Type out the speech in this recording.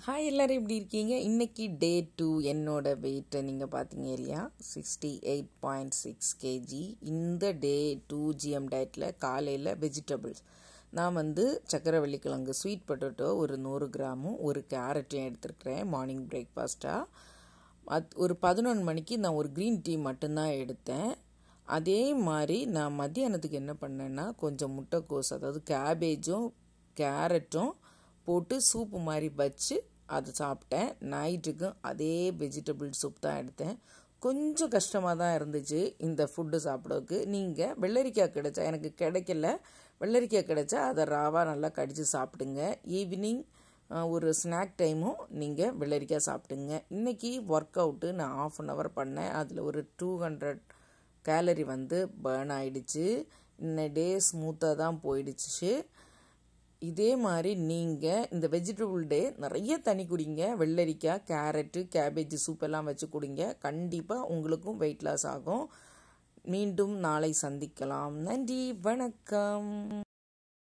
hi எல்லோரும் எப்படி இருக்கீங்க இன்னைக்கு டே டூ என்னோட வெயிட்டை நீங்கள் பார்த்தீங்க இல்லையா sixty eight point six kg இந்த டே டூ ஜிஎம் டயட்டில் காலையில் வெஜிடபிள்ஸ் நான் வந்து சக்கரவள்ளிக்கிழங்கு ஸ்வீட் பொட்டேட்டோ ஒரு நூறு கிராமும் ஒரு கேரட்டையும் எடுத்துருக்கிறேன் மார்னிங் பிரேக்ஃபாஸ்ட்டாக அது ஒரு பதினொன்று மணிக்கு நான் ஒரு க்ரீன் டீ மட்டும்தான் எடுத்தேன் அதே மாதிரி நான் மத்தியானத்துக்கு என்ன பண்ணேன்னா கொஞ்சம் முட்டைக்கோஸ் அதாவது கேபேஜும் கேரட்டும் போட்டு சூப்பு மாதிரி வச்சு அதை சாப்பிட்டேன் நைட்டுக்கும் அதே வெஜிடபிள் சூப் தான் எடுத்தேன் கொஞ்சம் கஷ்டமாக தான் இருந்துச்சு இந்த ஃபுட்டு சாப்பிடவுக்கு நீங்கள் வெள்ளரிக்காய் கிடைச்சா எனக்கு கிடைக்கல வெள்ளரிக்காய் கிடைச்சா அதை ராவாக நல்லா கடித்து சாப்பிடுங்க ஈவினிங் ஒரு ஸ்நாக் டைமும் நீங்கள் வெள்ளரிக்காய் சாப்பிடுங்க இன்றைக்கி ஒர்க் அவுட்டு நான் ஆஃப் அன் ஹவர் பண்ணேன் அதில் ஒரு டூ ஹண்ட்ரட் கேலரி வந்து பேர்ன் ஆகிடுச்சு இன்ன டே ஸ்மூத்தாக தான் போயிடுச்சு இதே மாதிரி நீங்கள் இந்த வெஜிடபிள் டே நிறைய தண்ணி குடிங்க வெள்ளரிக்காய் கேரட்டு கேபேஜ் சூப் எல்லாம் வச்சு குடிங்க கண்டிப்பாக உங்களுக்கும் வெயிட் லாஸ் ஆகும் மீண்டும் நாளை சந்திக்கலாம் நன்றி வணக்கம்